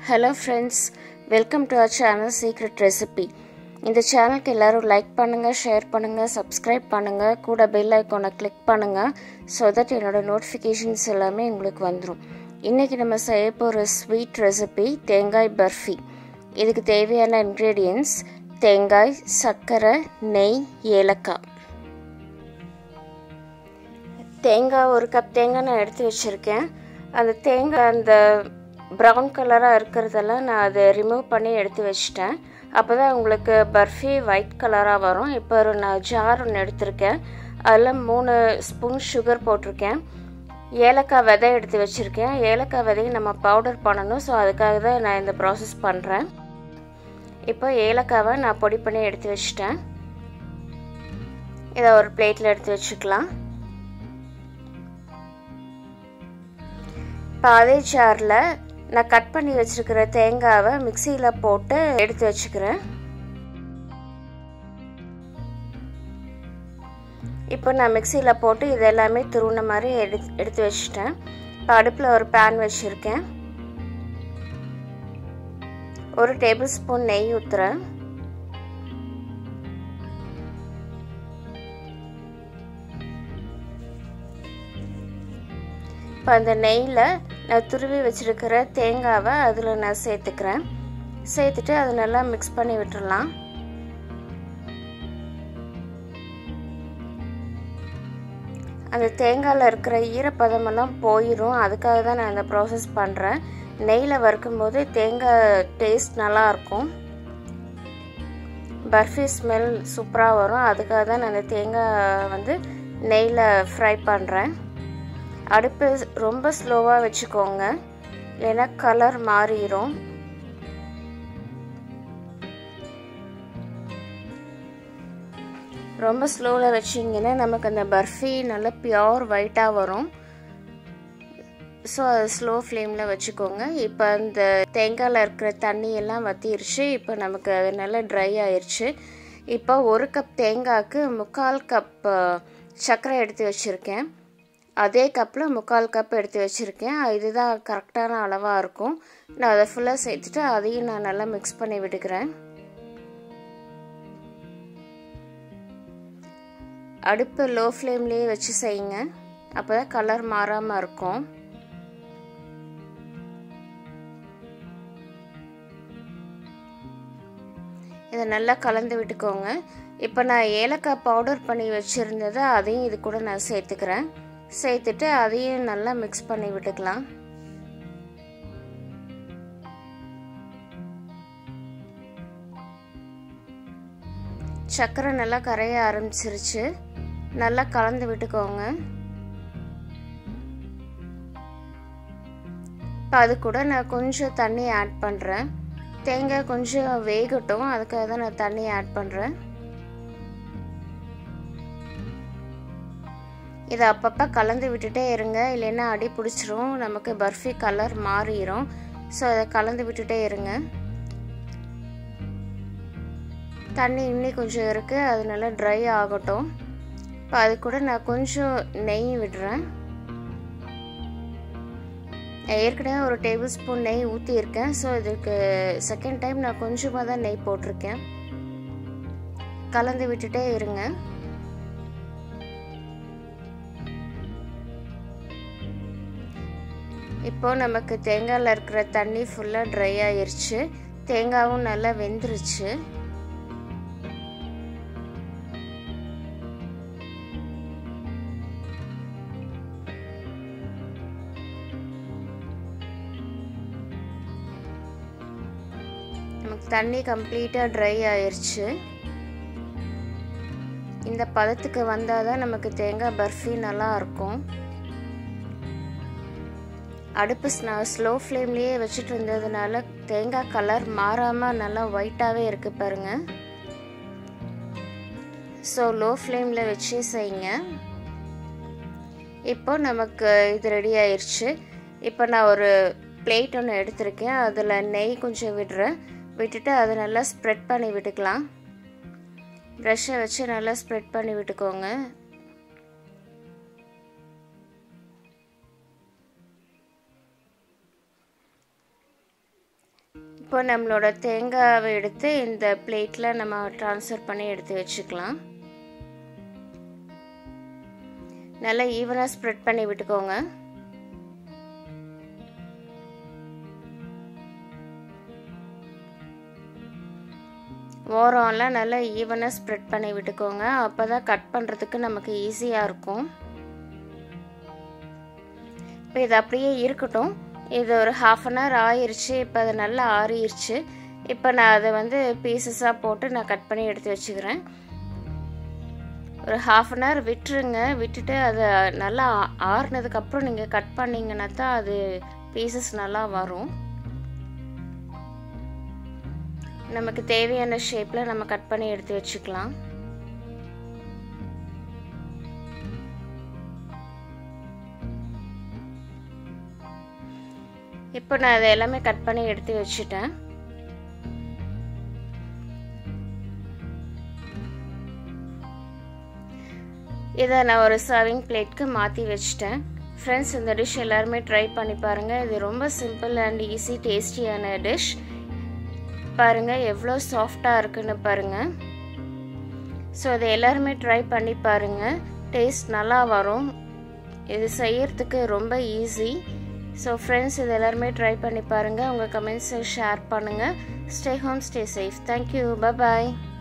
hello friends welcome to our channel secret recipe இந்த சேனலுக்கு எல்லோரும் லைக் பண்ணுங்கள் ஷேர் பண்ணுங்கள் சப்ஸ்கிரைப் பண்ணுங்கள் கூட பெல் ஐக்கானை கிளிக் பண்ணுங்கள் ஸோ தட் என்னோடய நோட்டிஃபிகேஷன்ஸ் எல்லாமே உங்களுக்கு வந்துடும் இன்றைக்கி நம்ம செய்ய போகிற ஸ்வீட் ரெசிபி தேங்காய் பர்ஃபி இதுக்கு தேவையான இன்க்ரீடியன்ஸ் தேங்காய் சர்க்கரை நெய் ஏலக்காய் தேங்காய் ஒரு கப் தேங்காய் நான் எடுத்து வச்சுருக்கேன் அந்த தேங்காய் அந்த ப்ரௌன் கலராக இருக்கிறதெல்லாம் நான் அதை ரிமூவ் பண்ணி எடுத்து வச்சிட்டேன் அப்போ தான் உங்களுக்கு பர்ஃபி ஒயிட் கலராக வரும் இப்போ ஒரு நான் ஜார் ஒன்று எடுத்திருக்கேன் அதில் மூணு ஸ்பூன் சுகர் போட்டிருக்கேன் ஏலக்காய் விதை எடுத்து வச்சுருக்கேன் ஏலக்காய் விதையை நம்ம பவுடர் பண்ணணும் ஸோ அதுக்காக தான் நான் இந்த ப்ராசஸ் பண்ணுறேன் இப்போ ஏலக்காவை நான் பொடி பண்ணி எடுத்து வச்சிட்டேன் இதை ஒரு பிளேட்டில் எடுத்து வச்சுக்கலாம் இப்போ அதே ஜாரில் நான் கட் பண்ணி வச்சுருக்கிற தேங்காவை மிக்சியில் போட்டு எடுத்து வச்சுக்கிறேன் இப்போ நான் மிக்சியில் போட்டு இது எல்லாமே துருவின மாதிரி எடு எடுத்து வச்சுட்டேன் இப்போ அடுப்பில் ஒரு பேன் வச்சுருக்கேன் ஒரு டேபிள் ஸ்பூன் நெய் ஊற்றுறேன் இப்போ அந்த நெய்யில் நான் துருவி வச்சுருக்கிற தேங்காவை அதில் நான் சேர்த்துக்கிறேன் சேர்த்துட்டு அதை நல்லா மிக்ஸ் பண்ணி விட்டுடலாம் அந்த தேங்காயில் இருக்கிற ஈரப்பதமெல்லாம் போயிடும் அதுக்காக தான் நான் இந்த ப்ராசஸ் பண்ணுறேன் நெய்யில் வறுக்கும்போது தேங்காய் டேஸ்ட் நல்லாயிருக்கும் பர்ஃபி ஸ்மெல் சூப்பராக வரும் அதுக்காக தான் நான் அந்த தேங்காய் வந்து நெய்யில் ஃப்ரை பண்ணுறேன் அடுப்பு ரொம்ப ஸ்லோவாக வச்சுக்கோங்க ஏன்னா கலர் மாறிடும் ரொம்ப ஸ்லோவில் வச்சிங்கன்னா நமக்கு அந்த பர்ஃபி நல்லா பியோர் ஒயிட்டாக வரும் ஸோ அது ஸ்லோ ஃப்ளேமில் வச்சுக்கோங்க இப்போ அந்த தேங்காயில் இருக்கிற தண்ணி எல்லாம் வற்றிருச்சு இப்போ நமக்கு அது நல்லா ட்ரை ஆயிடுச்சு இப்போ ஒரு கப் தேங்காய்க்கு முக்கால் கப் சர்க்கரை எடுத்து வச்சுருக்கேன் அதே கப்பில் முக்கால் கப் எடுத்து வச்சுருக்கேன் இதுதான் கரெக்டான அளவாக இருக்கும் நான் அதை ஃபுல்லாக சேர்த்துட்டு அதையும் நான் நல்லா மிக்ஸ் பண்ணி விட்டுக்கிறேன் அடுப்பு லோ ஃப்ளேம்லேயே வச்சு செய்யுங்க அப்போ தான் கலர் மாறாமல் இருக்கும் இதை நல்லா கலந்து விட்டுக்கோங்க இப்போ நான் ஏலக்காய் பவுடர் பண்ணி வச்சுருந்ததை அதையும் இது கூட நான் சேர்த்துக்கிறேன் சேர்த்துட்டு அதையும் நல்லா மிக்ஸ் பண்ணி விட்டுக்கலாம் சர்க்கரை நல்லா கரைய ஆரம்பிச்சிருச்சு நல்லா கலந்து விட்டுக்கோங்க இப்போ அது கூட நான் கொஞ்சம் தண்ணி ஆட் பண்ணுறேன் தேங்காய் கொஞ்சம் வேகட்டும் அதுக்காக தான் நான் தண்ணி ஆட் பண்ணுறேன் இதை அப்பப்போ கலந்து விட்டுட்டே இருங்க இல்லைன்னா அடி பிடிச்சிரும் நமக்கு பர்ஃபி கலர் மாறிடும் ஸோ அதை கலந்து விட்டுட்டே இருங்க தண்ணி இன்னும் கொஞ்சம் இருக்குது அது நல்லா ட்ரை ஆகட்டும் இப்போ அது கூட நான் கொஞ்சம் நெய் விடுறேன் ஏற்கனவே ஒரு டேபிள் ஸ்பூன் நெய் ஊற்றியிருக்கேன் ஸோ இதுக்கு செகண்ட் டைம் நான் கொஞ்சமாக தான் நெய் போட்டிருக்கேன் கலந்து விட்டுட்டே இருங்க இப்போ நமக்கு தேங்காயில் இருக்கிற தண்ணி ஃபுல்லாக ட்ரை ஆயிருச்சு தேங்காயும் நல்லா வெந்துருச்சு நமக்கு தண்ணி கம்ப்ளீட்டாக ட்ரை ஆயிருச்சு இந்த பதத்துக்கு வந்தால் தான் நமக்கு தேங்காய் பர்ஃபி நல்லா இருக்கும் அடுப்பு ஸ்லோ ஃப்ளேம்லேயே வச்சுட்டு இருந்ததுனால தேங்காய் கலர் மாறாமல் நல்லா ஒயிட்டாகவே இருக்குது பாருங்கள் ஸோ லோ ஃப்ளேமில் வச்சு செய்யுங்க இப்போ நமக்கு இது ரெடி ஆயிடுச்சு இப்போ நான் ஒரு பிளேட் ஒன்று எடுத்திருக்கேன் அதில் நெய் கொஞ்சம் விடுறேன் விட்டுட்டு அதை நல்லா ஸ்ப்ரெட் பண்ணி விட்டுக்கலாம் ப்ரெஷ்ஷை வச்சு நல்லா ஸ்ப்ரெட் பண்ணி விட்டுக்கோங்க இப்போ நம்மளோட தேங்காவை எடுத்து இந்த பிளேட்டில் நம்ம ட்ரான்ஸ்ஃபர் பண்ணி எடுத்து வச்சுக்கலாம் நல்லா ஈவனாக ஸ்ப்ரெட் பண்ணி விட்டுக்கோங்க ஓரம்லாம் நல்லா ஈவனாக ஸ்ப்ரெட் பண்ணி விட்டுக்கோங்க அப்போ தான் கட் பண்ணுறதுக்கு நமக்கு ஈஸியாக இருக்கும் இப்போ இது அப்படியே இருக்கட்டும் இது ஒரு ஹாஃப் அன் ஹவர் ஆயிடுச்சு இப்போ அது நல்லா ஆறிடுச்சு இப்போ நான் அதை வந்து பீசஸாக போட்டு நான் கட் பண்ணி எடுத்து வச்சுக்கிறேன் ஒரு ஹாஃப் அன் ஹவர் விட்டுருங்க விட்டுட்டு அதை நல்லா ஆறுனதுக்கப்புறம் நீங்கள் கட் பண்ணிங்கன்னா தான் அது பீசஸ் நல்லா வரும் நமக்கு தேவையான ஷேப்பில் நம்ம கட் பண்ணி எடுத்து வச்சுக்கலாம் இப்போ நான் அதை எல்லாமே கட் பண்ணி எடுத்து வச்சுட்டேன் இதை நான் ஒரு சர்விங் பிளேட்க்கு மாற்றி வச்சுட்டேன் ஃப்ரெண்ட்ஸ் இந்த டிஷ் எல்லாருமே ட்ரை பண்ணி பாருங்கள் இது ரொம்ப சிம்பிள் அண்ட் ஈஸி டேஸ்டியான டிஷ் பாருங்கள் எவ்வளோ சாஃப்டாக இருக்குன்னு பாருங்கள் ஸோ அதை எல்லாருமே ட்ரை பண்ணி பாருங்கள் டேஸ்ட் நல்லா வரும் இது செய்யறதுக்கு ரொம்ப ஈஸி ஸோ ஃப்ரெண்ட்ஸ் இது எல்லாருமே ட்ரை பண்ணி பாருங்கள் உங்கள் கமெண்ட்ஸை ஷேர் பண்ணுங்கள் stay home stay safe thank you பாய்